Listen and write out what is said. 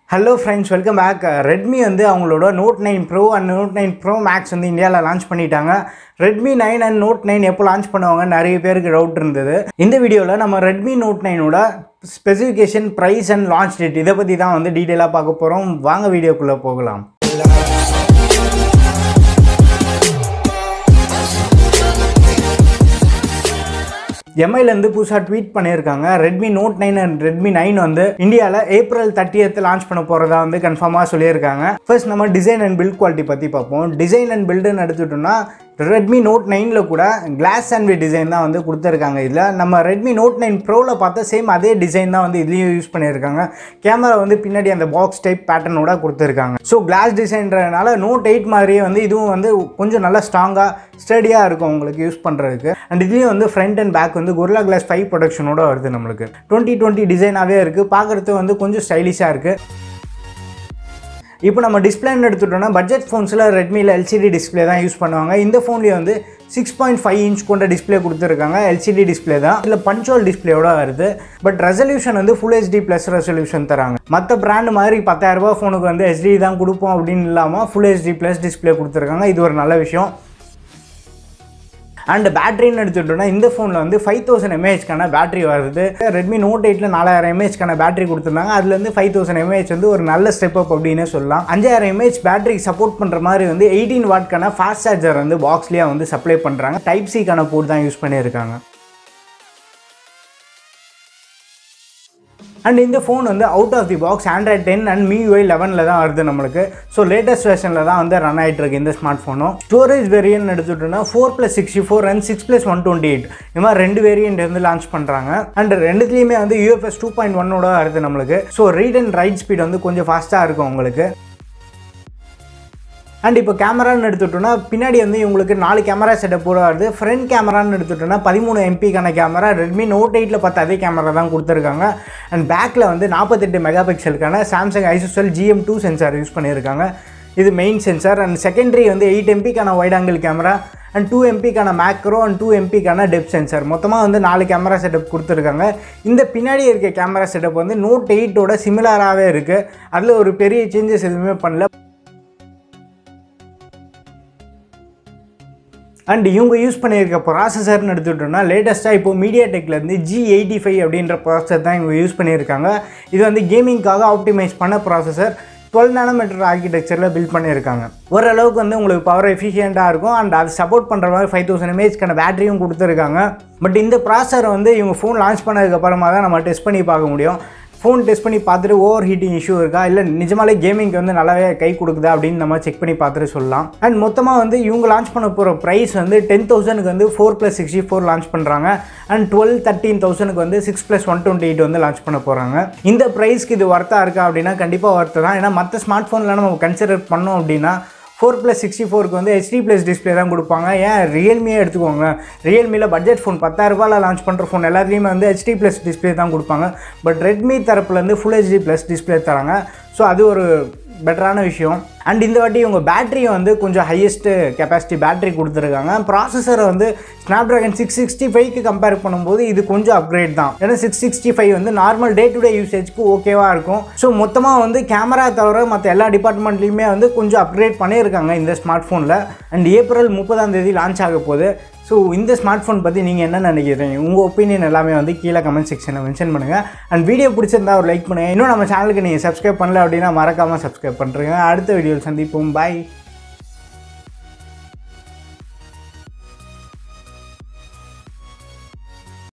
hello friends welcome back Redmi வந்து அவங்களோட Note nine Pro and Note nine Pro Max வந்து இந்தியாவில் launch பண்ணிட்டாங்க Redmi nine and Note nine எப்போ launch பண்ணுவாங்க நிறைய பேருக்கு டவுட் இருந்தது இந்த வீடியோவில் நம்ம ரெட்மி நோட் நைனோட specification price and launch date இதை பற்றி தான் வந்து டீட்டெயிலாக பார்க்க போகிறோம் வாங்க வீடியோக்குள்ளே போகலாம் எம்ஐலேருந்து புதுசாக ட்வீட் பண்ணியிருக்காங்க Redmi Note nine and Redmi nine வந்து இந்தியாவில் ஏப்ரல் தேர்ட்டியத்து லான்ச் பண்ண போகிறதா வந்து கன்ஃபார்மாக சொல்லியிருக்காங்க ஃபர்ஸ்ட் நம்ம டிசைன் அண்ட் பில்ட் குவாலிட்டி பற்றி பார்ப்போம் டிசைன் அண்ட் பில்டுன்னு எடுத்துட்டோம்னா ரெட்மி நோட் நைனில் கூட கிளாஸ் அண்ட் டிசைன் தான் வந்து கொடுத்துருக்காங்க இதில் நம்ம ரெட்மி நோட் நைன் ப்ரோவில் பார்த்தா சேம் அதே டிசைன் தான் வந்து இதுலேயும் யூஸ் பண்ணியிருக்காங்க கேமரா வந்து பின்னாடி அந்த பாக்ஸ் டைப் பேட்டர்னோட கொடுத்துருக்காங்க ஸோ கிளாஸ் டிசைன்றதுனால நோட் எயிட் மாதிரியே வந்து இதுவும் வந்து கொஞ்சம் நல்லா ஸ்ட்ராங்காக ஸ்டடியாக இருக்கும் உங்களுக்கு யூஸ் பண்ணுறதுக்கு அண்ட் இதுலேயும் வந்து ஃப்ரண்ட் அண்ட் பேக் வந்து கொரில்லா கிளாஸ் ஃபைவ் ப்ரொடக்ஷனோட வருது நம்மளுக்கு டுவெண்ட்டி டுவெண்ட்டி டிசைனாகவே இருக்குது பார்க்குறது வந்து கொஞ்சம் ஸ்டைலிஷாக இருக்குது இப்போ நம்ம டிஸ்பிளேன்னு எடுத்துட்டோம்னா பட்ஜெட் ஃபோன்ஸில் ரெட்மியில் எல்சிடி டிஸ்பிளே தான் யூஸ் பண்ணுவாங்க இந்த ஃபோன்லேயே வந்து சிக்ஸ் பாயிண்ட் ஃபைவ் இன்ச் கொண்ட டிஸ்பிளே கொடுத்துருக்காங்க எல்சிடி டிஸ்பிளே தான் இதில் பஞ்சோல் டிஸ்பிளேயோட வருது பட் ரெசல்யூஷன் வந்து ஃபுல் ஹெச்டி ப்ளஸ் ரெசல்யூஷன் தராங்க மற்ற பிராண்ட் மாதிரி பத்தாயிரரூபா ஃபோனுக்கு வந்து ஹெச்டி தான் கொடுப்போம் அப்படின்னு இல்லாமல் ஃபுல் ஹெச்டி ப்ளஸ் டிஸ்பிளே கொடுத்துருக்காங்க இது ஒரு நல்ல விஷயம் அண்ட் பேட்டரின்னு எடுத்துட்டோம்னா இந்த ஃபோனில் வந்து ஃபைவ் தௌசண்ட் எம்ஏஹெச்க்கான பேட்டரி வருது ரெட்மி நோட் எயிட்டில் நாலாயிரம் எம்ஏஹெச்க்கான பேட்டரி கொடுத்துருந்தாங்க அதுலேருந்து ஃபைவ் தௌசண்ட் எம்ஏஹெச் வந்து ஒரு நல்ல ஸ்டெப் அப் அப்படின்னு சொல்லலாம் அஞ்சாயிரம் எம்ஏஹெச் பேட்டரி சப்போர்ட் பண்ணுற மாதிரி வந்து எயிட்டீன் வாட்க்கான ஃபாஸ்ட் சார்ஜர் வந்து பாக்ஸ்லேயே வந்து சப்ளை பண்ணுறாங்க டைப் சிக்கான போர்ட் தான் யூஸ் பண்ணியிருக்காங்க அண்ட் இந்த ஃபோன் வந்து out of the box Android ten and MIUI லெவனில் தான் வருது நம்மளுக்கு ஸோ லேட்டஸ்ட் வெர்ஷனில் தான் வந்து ரன் ஆகிட்டு இருக்கு இந்த ஸ்மார்ட் ஃபோனும் ஸ்டோரேஜ் வேரியன்ட் எடுத்துட்டோம்னா four plus sixty four and six plus one twenty eight இது மாதிரி ரெண்டு வேரியன்ட் வந்து லான்ச் பண்ணுறாங்க அண்ட் ரெண்டுத்துலேயுமே வந்து யூஎஃப்எஸ் டூ பாயிண்ட் ஒன்னோட வருது நம்மளுக்கு so read and write speed வந்து கொஞ்சம் ஃபாஸ்ட்டாக இருக்கும் உங்களுக்கு அண்ட் இப்போ கேமரான்னு எடுத்துட்டோம்னா பின்னாடி வந்து இவங்களுக்கு நாலு கேமரா செட்டப் கூட வருது ஃப்ரண்ட் கேமரான்னு எடுத்துட்டோம்னா பதிமூணு எம்பிக்கான கேமரா ரெட்மி நோட் எயிட்டில் பார்த்து அதே கேமரா தான் கொடுத்துருக்காங்க அண்ட் பேக்கில் வந்து நாற்பத்தெட்டு மெகா பிக்சலுக்கான Samsung ISOCELL GM two sensor use பண்ணியிருக்காங்க இது மெயின் சென்சார் அண்ட் செகண்டரி வந்து எயிட் எம்பிக்கான wide angle camera and two எம்பிக்கான மேக்ரோ அண்ட் டூ எம்பிக்கான டெப் சென்சார் மொத்தமாக வந்து நாலு கேமரா செட்டப் கொடுத்துருக்காங்க இந்த பின்னாடி இருக்க கேமரா செட்டப் வந்து நோட் எயிட்டோட சிமிலராகவே இருக்குது அதில் ஒரு பெரிய சேஞ்சஸ் எதுவுமே பண்ணல அண்ட் இவங்க யூஸ் பண்ணியிருக்க ப்ராசஸர்னு எடுத்துக்கிட்டோம்னா லேட்டஸ்ட்டாக இப்போ மீடியா டெக்லேருந்து ஜி எயிட்டி ஃபைவ் அப்படின்ற ப்ராசஸர் தான் இவங்க யூஸ் பண்ணியிருக்காங்க இது வந்து கேமிங்காக ஆப்டிமைஸ் பண்ண ப்ராசஸர் டுவெல் நானோமீட்டர் ஆர்கிடெக்சரில் பில்ட் பண்ணியிருக்காங்க ஓரளவுக்கு வந்து உங்களுக்கு பவர் எஃபிஷியண்ட்டாக இருக்கும் அண்ட் அது சப்போர்ட் பண்ணுற மாதிரி ஃபைவ் தௌசண்ட் எம்ஏஹெச்க்கான பேட்டரியும் கொடுத்துருக்காங்க பட் இந்த ப்ராசஸரை வந்து இவங்க ஃபோன் லான்ச் பண்ணதுக்கப்புறமா தான் நம்ம டெஸ்ட் பண்ணி பார்க்க முடியும் ஃபோன் டெஸ்ட் பண்ணி பார்த்துட்டு ஓவர் ஹீட்டிங் இஷ்யூ இருக்கா இல்லை நிஜமாலே கேமிங்க்கு வந்து நல்லாவே கை கொடுக்குதா அப்படின்னு நம்ம செக் பண்ணி பார்த்துட்டு சொல்லலாம் அண்ட் மொத்தமாக வந்து இவங்க லான்ச் பண்ண போகிற ப்ரைஸ் வந்து டென் தௌசண்ட்க்கு வந்து four plus sixty four launch பண்ணுறாங்க அண்ட் டுவெல் தேர்ட்டீன் தௌசண்ட்க்கு வந்து six plus one twenty eight வந்து லான்ச் பண்ண போகிறாங்க இந்த ப்ரைஸ்க்கு இது ஒர்த்தாக இருக்கா அப்படின்னா கண்டிப்பாக ஒர்த்து தான் ஏன்னா மற்ற ஸ்மார்ட் ஃபோனில் நம்ம கன்சிடர் பண்ணோம் அப்படின்னா ஃபோர் ப்ளஸ் சிக்ஸ்டி ஃபோருக்கு வந்து ஹெச்டி ப்ளஸ் டிஸ்பிளே தான் கொடுப்பாங்க ஏன் ரியல்மியே எடுத்துக்கோங்க ரியல்மியில் பட்ஜெட் ஃபோன் பத்தாயிரரூபாயில் லான்ச் பண்ணுற ஃபோன் எல்லாத்துலேயுமே வந்து ஹெச்டி ப்ளஸ் டிஸ்பிளே தான் கொடுப்பாங்க பட் ரெட்மி தரப்புலேருந்து ஃபுல் ஹெச்டி ப்ளஸ் டிஸ்பிளே தராங்க ஸோ அது ஒரு பெட்டரான விஷயம் அண்ட் இந்த வாட்டி இவங்க பேட்டரியை வந்து கொஞ்சம் ஹையஸ்ட்டு கெப்பாசிட்டி பேட்டரி கொடுத்துருக்காங்க ப்ராசஸரை வந்து ஸ்னாப் ட்ராகன் சிக்ஸ் சிக்ஸ்டி ஃபைவ்க்கு கம்பேர் பண்ணும்போது இது கொஞ்சம் அப்கிரேட் தான் ஏன்னா சிக்ஸ் சிக்ஸ்டி ஃபைவ் வந்து நார்மல் டே டு டே யூசேஜ்க்கு ஓகேவாக இருக்கும் ஸோ மொத்தமாக வந்து கேமரா தவிர மற்ற எல்லா டிபார்ட்மெண்ட்லேயுமே வந்து கொஞ்சம் அப்கிரேட் பண்ணியிருக்காங்க இந்த ஸ்மார்ட் ஃபோனில் அண்ட் ஏப்ரல் முப்பதாம் தேதி லான்ச் ஆக போகுது ஸோ இந்த ஸ்மார்ட் ஃபோன் பற்றி நீங்கள் என்ன நினைக்கிறீங்க உங்கள் ஒப்பீனியன் எல்லாமே வந்து கீழே கமெண்ட் செக்ஷனில் மென்ஷன் பண்ணுங்கள் அண்ட் வீடியோ பிடிச்சிருந்தா ஒரு லைக் பண்ணுங்கள் இன்னும் நம்ம சேனலுக்கு நீங்கள் சப்ஸ்கிரைப் பண்ணல அப்படின்னா மறக்காமல் சப்ஸ்கிரைப் பண்ணுறேங்க அடுத்த வீடியோவில் சந்திப்போம் பாய்